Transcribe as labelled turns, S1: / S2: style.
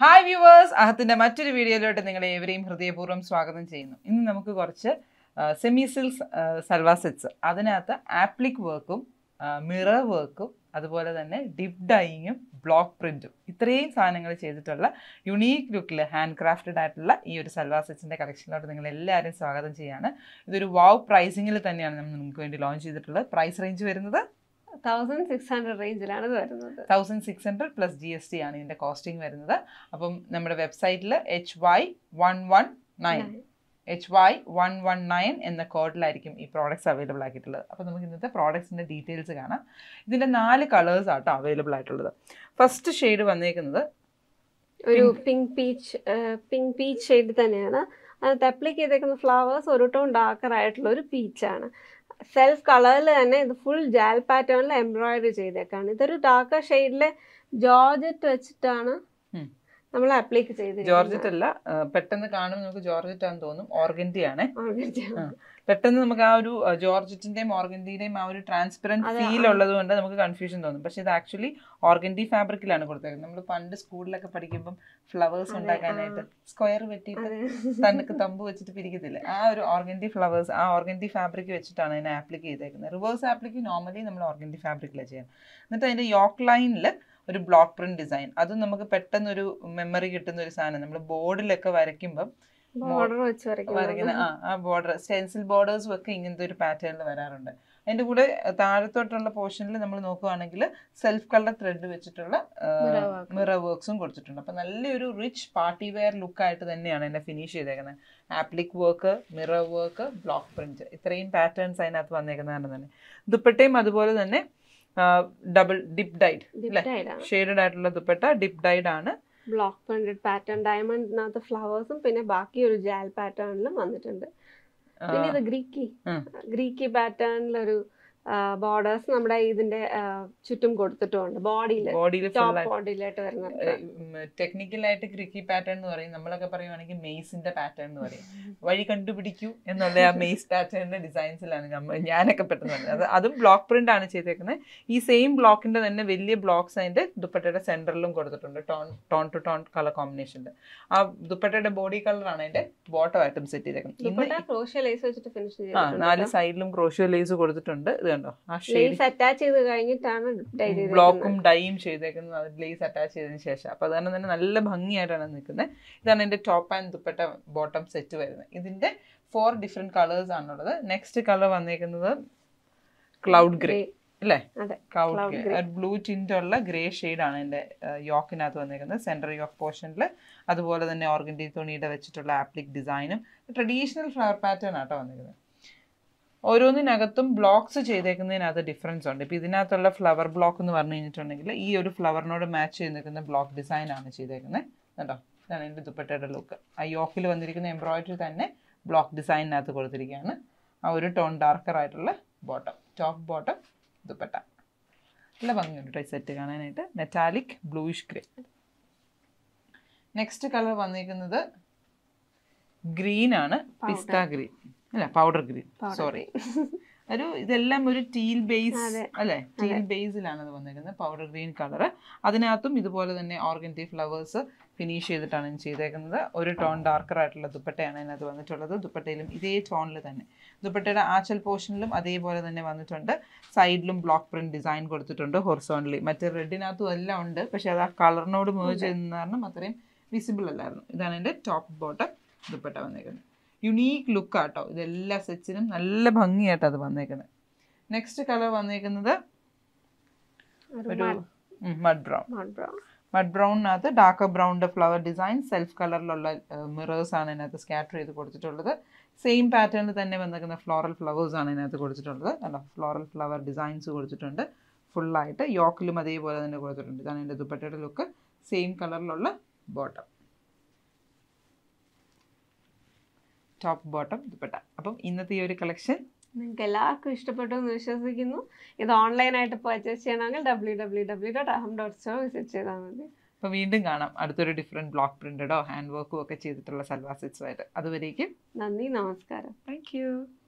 S1: Hi viewers അഹത്തിന്റെ മറ്റൊരു വീഡിയോയിലോട്ട് നിങ്ങളെ ഏവരെയും ഹൃദയപൂർവ്വം സ്വാഗതം ചെയ്യുന്നു ഇന്ന് നമുക്ക് കുറച്ച് സെമി സിൽസ് സൽവാർ സെറ്റ്സ് അതിനകത്ത് ആപ്ലിക് വർക്കും മിറർ വർക്കും അതുപോലെ തന്നെ ഡിപ് ഡൈയിങ്ങും ബ്ലോക്ക് പ്രിന്റും ഇത്രയും സാധനങ്ങൾ ചെയ്തിട്ടുള്ള യുണീക്ക് ലുക്കിൽ ഹാൻഡ് ക്രാഫ്റ്റഡ് ആയിട്ടുള്ള ഈ ഒരു സൽവാർ സെറ്റ്സിന്റെ കളക്ഷനിലോട്ട് നിങ്ങൾ എല്ലാവരും സ്വാഗതം ചെയ്യാണ് ഇതൊരു വാവ് പ്രൈസിങ്ങിൽ തന്നെയാണ് നമ്മൾ നിങ്ങൾക്ക് വേണ്ടി ലോഞ്ച് ചെയ്തിട്ടുള്ളത് പ്രൈസ് റേഞ്ച് വരുന്നത്
S2: തൗസൻഡ് സിക്സ് ഹൺഡ്രഡ് റേഞ്ചിലാണ് ഇത് വരുന്നത്
S1: thousand six hundred plus G S T ആണ് ഇതിന്റെ കോസ്റ്റിംഗ് വരുന്നത് അപ്പം നമ്മുടെ വെബ്സൈറ്റിൽ H Y one one nine H Y one one nine എന്ന കോഡിലായിരിക്കും ഈ പ്രോഡക്ട്സ് അവൈലബിൾ ആക്കിയിട്ടുള്ളത് അപ്പോൾ നമുക്ക് ഇന്നത്തെ പ്രോഡക്ട്സിൻ്റെ ഡീറ്റെയിൽസ് കാണാം ഇതിൻ്റെ നാല് കളേഴ്സ് ആട്ടോ അവൈലബിൾ ആയിട്ടുള്ളത് ഫസ്റ്റ് ഷെയ്ഡ് വന്നേക്കുന്നത്
S2: ഒരു pink peach pink peach shade തന്നെയാണ് അതിനകത്ത് അപ്ലിക്ക് ചെയ്തേക്കുന്ന ഫ്ലവേഴ്സ് ഒരു ടോൺ ഡാർക്കർ ആയിട്ടുള്ള ഒരു പീച്ചാണ് സെൽഫ് കളറിൽ തന്നെ ഇത് ഫുൾ ജാൽ പാറ്റേണിൽ എംബ്രോയിഡറി ചെയ്തേക്കാണ് ഇതൊരു ഡാർക്കർ ഷെയ്ഡിലെ ജോർജറ്റ് വെച്ചിട്ടാണ്
S1: ഉം.
S2: നമ്മൾ അപ്ലിക്ക് ചെയ്തിരിക്കുന്നത്
S1: ജോർജറ്റ് അല്ല ആ, പെട്ടെന്ന് കാണുമ്പോൾ നമുക്ക് ജോർജറ്റ് ആണെന്ന് തോന്നും ഓർഗൻറ്റി ആണ്
S2: Organza.
S1: ആ. പെട്ടെന്ന് നമുക്ക് ആ ഒരു ആ, ജോർജറ്റിന്റെയും ഓർഗൻറ്റിന്റെയും ആ ഒരു ട്രാൻസ്പെറന്റ്
S2: അതെ,
S1: ഫീൽ
S2: ആ.
S1: ഉള്ളത് കൊണ്ട് നമുക്ക് കൺഫ്യൂഷൻ തോന്നും പക്ഷെ ഇത് ആക്ച്വലി ഓർഗൻറ്റി ഫാബ്രിക്കിലാണ് കൊടുത്തേക്കുന്നത് നമ്മൾ പണ്ട് സ്കൂളിലൊക്കെ പഠിക്കുമ്പോൾ ഫ്ലവേഴ്സ്
S2: അതെ,
S1: ഉണ്ടാക്കാനായിട്ട് സ്ക്വയർ വെട്ടിയിട്ട്
S2: അതെ.
S1: തണുക്ക് തമ്പ് വെച്ചിട്ട് പിരിക്കത്തില്ല ആ ഒരു ഓർഗൻറ്റി ഫ്ലവേഴ്സ് ആ ഓർഗൻറ്റി ഫാബ്രിക് വെച്ചിട്ടാണ് അതിനെ ആപ്ലിക്ക് ചെയ്തേക്കുന്നത് റിവേഴ്സ് ആപ്ലിക്ക് നോർമലി നമ്മൾ ഓർഗൻറ്റി ഫാബ്രിക്കിലാണ് ചെയ്യാം എന്നിട്ട് അതിന്റെ യോക്ക് ലൈനിൽ ഒരു ബ്ലോക്ക് പ്രിന്റ് ഡിസൈൻ അത് നമുക്ക് പെട്ടെന്ന് ഒരു മെമ്മറി കിട്ടുന്ന ഒരു സാധനം നമ്മൾ ബോർഡിലൊക്കെ വരയ്ക്കുമ്പം
S2: ബോർഡർ വെച്ച്
S1: വരയ്ക്കുന്ന
S2: വരയ്ക്കുന്നത്
S1: ആ ആ ബോർഡർ സ്റ്റെൻസിൽ ബോർഡേഴ്സും ഒക്കെ ഇങ്ങനത്തെ ഒരു പാറ്റേണിൽ വരാറുണ്ട് അതിന്റെ കൂടെ അഹ് താഴത്തോട്ടുള്ള പോർഷനിൽ നമ്മൾ നോക്കുകയാണെങ്കിൽ സെൽഫ് കളർ ത്രെഡ് വെച്ചിട്ടുള്ള
S2: Mirror work.
S1: മിറർ വർക്ക്സും കൊടുത്തിട്ടുണ്ട് അപ്പൊ നല്ലൊരു റിച്ച് പാർട്ടി വെയർ ലുക്ക് ആയിട്ട് തന്നെയാണ് എന്നെ ഫിനിഷ് ചെയ്തേക്കുന്നത് applique work mirror work block print ഇത്രയും പാറ്റേൺസ് അതിനകത്ത് വന്നേക്കുന്നതാണ് തന്നെ ദുപ്പട്ടയും അതുപോലെ തന്നെ ഡബിൾ ഡിപ് ഡൈഡ് അല്ലേ
S2: ഡിപ്റ്റൈഡാണ്
S1: ഷെയ്ഡഡ് ആയിട്ടുള്ള ദുപ്പട്ട ഡിപ് ഡൈഡ് ആണ്
S2: ബ്ലോക്ക് പ്രിന്റഡ് പാറ്റേൺ ഡയമണ്ടിനകത്ത് ഫ്ലവേഴ്സും പിന്നെ ബാക്കി ഒരു ജാൽ പാറ്റേണിലും വന്നിട്ടുണ്ട്
S1: ആ,
S2: പിന്നെ ഇത് ഗ്രീക്കി
S1: ഉം.
S2: ഗ്രീക്കി പാറ്റേണിലൊരു ബോർഡേഴ്സ് നമ്മുടെ ഇതിന്റെ ആ, ചുറ്റും കൊടുത്തിട്ടുണ്ട് ബോഡിയിൽ
S1: ബോഡിയിൽ ഫുൾ
S2: ടോപ്പ്
S1: ആയിട്ട്
S2: ബോഡിയിലായിട്ട് വരുന്നത്
S1: ടെക്നിക്കലായിട്ട് ക്രിക്കി പാറ്റേൺ എന്ന് പറയും നമ്മളൊക്കെ പറയുവാണെങ്കിൽ മെയ്സിന്റെ പാറ്റേൺ എന്ന് പറയും വഴി കണ്ടുപിടിക്കൂ എന്നുള്ള ആ മെയ്സ് പാറ്റേണിന്റെ ഡിസൈൻസിലാണ് നമ്മൾ ഞാനൊക്കെ പെട്ടെന്ന് പറഞ്ഞത് അത് അതും ബ്ലോക്ക് പ്രിന്റ് ആണ് ചെയ്തേക്കുന്നത് ഈ സെയിം ബ്ലോക്കിന്റെ തന്നെ വലിയ ബ്ലോക്സ് അതിന്റെ ദുപ്പട്ടയുടെ സെന്ററിലും കൊടുത്തിട്ടുണ്ട് tone tone to tone colour കോമ്പിനേഷനിൽ ആ ദുപ്പട്ടയുടെ ബോഡി കളറാണ് അതിന്റെ ബോട്ടം ആയിട്ടും സെറ്റ് ചെയ്തേക്കുന്നത് ഇന്ന്
S2: ദുപ്പട്ട ക്രോഷ്യ ലേസ് വെച്ചിട്ട് ഫിനിഷ്
S1: ആ നാല് സൈഡിലും ക്രോഷ്യോ ലേസ് കൊടുത്തിട്ടുണ്ട് ഇത് കണ്ടോ ആ ഷെയ്ഡ്
S2: ലേസ് അറ്റാച്ച് ചെയ്ത് കഴിഞ്ഞിട്ടാണ് ഡൈ
S1: ബ്ലോക്കും ഡൈയും ചെയ്തേക്കുന്നത് അത് ലേസ് അറ്റാച്ച് ചെയ്തതിന് ശേഷം അപ്പൊ അതുകൊണ്ട് തന്നെ നല്ല ഭംഗിയായിട്ടാണ് നിൽക്കുന്നത് ഇതാണ് എന്റെ top and dupatta bottom set വരുന്നത് ഇതിന്റെ ഫോർ ഡിഫറെന്റ് കളേഴ്സ് ആണുള്ളത് നെക്സ്റ്റ് കളർ വന്നേക്കുന്നത് ക്ലൗഡ് ഗ്രേ അല്ലേ
S2: അതെ
S1: cloud
S2: cloud
S1: grey
S2: grey.
S1: Blue tint ഉള്ള ഗ്രേ ആണ് എൻ്റെ യോക്കിനകത്ത് വന്നേക്കുന്നത് സെൻട്രൽ യോക്ക് പോർഷനിൽ അതുപോലെ തന്നെ ഓർഗൻഡി തുണിയുടെ വെച്ചിട്ടുള്ള ആപ്ലിക് ഡിസൈനും ട്രഡീഷണൽ ഫ്ലവർ പാറ്റേൺ ആട്ടോ വന്നിരിക്കുന്നത് ഓരോന്നിനകത്തും ബ്ലോക്സ് ചെയ്തേക്കുന്നതിനകത്ത് ഡിഫറൻസ് ഉണ്ട് ഇപ്പം ഇതിനകത്തുള്ള ഫ്ലവർ ബ്ലോക്ക് എന്ന് പറഞ്ഞു കഴിഞ്ഞിട്ടുണ്ടെങ്കിൽ ഈ ഒരു ഫ്ലവറിനോട് മാച്ച് ചെയ്ത് നിൽക്കുന്ന ബ്ലോക്ക് ഡിസൈൻ ആണ് ചെയ്തേക്കുന്നത് കേട്ടോ ഇതാണ് എൻ്റെ ദുപ്പട്ടയുടെ ലുക്ക് ആ യോക്കിൽ വന്നിരിക്കുന്ന എംബ്രോയിഡറി തന്നെ ബ്ലോക്ക് ഡിസൈനിനകത്ത് കൊടുത്തിരിക്കുകയാണ് ആ ഒരു ടോൺ ഡാർക്കർ ആയിട്ടുള്ള ബോട്ടം ടോപ്പ് ബോട്ടം ദുപ്പട്ട നല്ല ഭംഗിയുണ്ട് കേട്ടോ ഈ സെറ്റ് കാണാനായിട്ട് metallic bluish grey next colour വന്നിരിക്കുന്നത് ഗ്രീൻ ആണ് പിസ്ത ഗ്രീൻ അല്ല പൗഡർ ഗ്രീൻ സോറി ഒരു ഇതെല്ലാം ഒരു ടീൽ ബേസ്
S2: അതെ.
S1: അല്ലെ ടീൽ ബേസിലാണ് അത് വന്നിരിക്കുന്നത് പൗഡർ ഗ്രീൻ കളർ അതിനകത്തും ഇതുപോലെ തന്നെ ഓർഗൻറ്റി ഫ്ലവേഴ്സ് ഫിനിഷ് ചെയ്തിട്ടാണ് ഞാൻ ചെയ്തേക്കുന്നത് ഒരു ടോൺ ഡാർക്കർ ആയിട്ടുള്ള ദുപ്പട്ടയാണ് അതിനകത്ത് വന്നിട്ടുള്ളത് ദുപ്പട്ടയിലും ഇതേ ടോണിൽ തന്നെ ദുപ്പട്ടയുടെ ആച്ചൽ പോർഷനിലും അതേപോലെ തന്നെ വന്നിട്ടുണ്ട് സൈഡിലും ബ്ലോക്ക് പ്രിന്റ് ഡിസൈൻ കൊടുത്തിട്ടുണ്ട് ഹൊറിസോൺലി മറ്റേ റെഡിനകത്തും എല്ലാം ഉണ്ട് പക്ഷെ അത് ആ കളറിനോട് മേജ് ചെയ്യുന്ന കാരണം അത്രയും വിസിബിൾ അല്ലായിരുന്നു ഇതാണ് എൻ്റെ ടോപ്പ് ബോട്ടം ദുപ്പട്ട വന്നേക്കുന്നത് യുണീക്ക് ലുക്ക് ആട്ടോ ഇതെല്ലാ സെറ്റ്സിനും നല്ല ഭംഗിയായിട്ട് അത് വന്നേക്കുന്നത് നെക്സ്റ്റ് കളർ വന്നേക്കുന്നത് ഒരു മഡ് ബ്രൗൺ
S2: മഡ് ബ്രൗൺ
S1: മഡ് ബ്രൗണിനകത്ത് ഡാർക്ക് ബ്രൗണിൻ്റെ ഫ്ലവർ ഡിസൈൻ സെൽഫ് കളറിലുള്ള മിറേഴ്സ് ആണ് ഇതിനകത്ത് സ്കാറ്റർ ചെയ്ത് കൊടുത്തിട്ടുള്ളത് സെയിം പാറ്റേണിൽ തന്നെ വന്നിരിക്കുന്ന ഫ്ലോറൽ ഫ്ലവേഴ്സ് ആണ് ഇതിനകത്ത് കൊടുത്തിട്ടുള്ളത് അല്ല ഫ്ലോറൽ ഫ്ലവർ ഡിസൈൻസ് കൊടുത്തിട്ടുണ്ട് ഫുള്ളായിട്ട് യോക്കിലും അതേപോലെ തന്നെ കൊടുത്തിട്ടുണ്ട് ഇതാണ് എൻ്റെ ദുപ്പട്ടയുടെ ലുക്ക് സെയിം കളറിലുള്ള ബോട്ടം ടോപ്പ് ബോട്ടം ദുപ്പട്ട അപ്പം ഇന്നത്തെ ഈ ഒരു കളക്ഷൻ
S2: നിങ്ങൾക്ക് എല്ലാവർക്കും ഇഷ്ടപ്പെട്ടു എന്ന് വിശ്വസിക്കുന്നു ഇത് ഓൺലൈനായിട്ട് പർച്ചേസ് ചെയ്യണമെങ്കിൽ W W W dot Aham dot store visit ചെയ്താൽ മതി
S1: അപ്പോൾ വീണ്ടും കാണാം അടുത്തൊരു ഡിഫറെൻറ്റ് ബ്ലോക്ക് പ്രിൻറ്റഡോ ഹാൻഡ് വർക്കും ഒക്കെ ചെയ്തിട്ടുള്ള സൽവാർ സെറ്റ്സുമായിട്ട് അതുവരേക്കും
S2: നന്ദി നമസ്കാരം
S1: താങ്ക് യു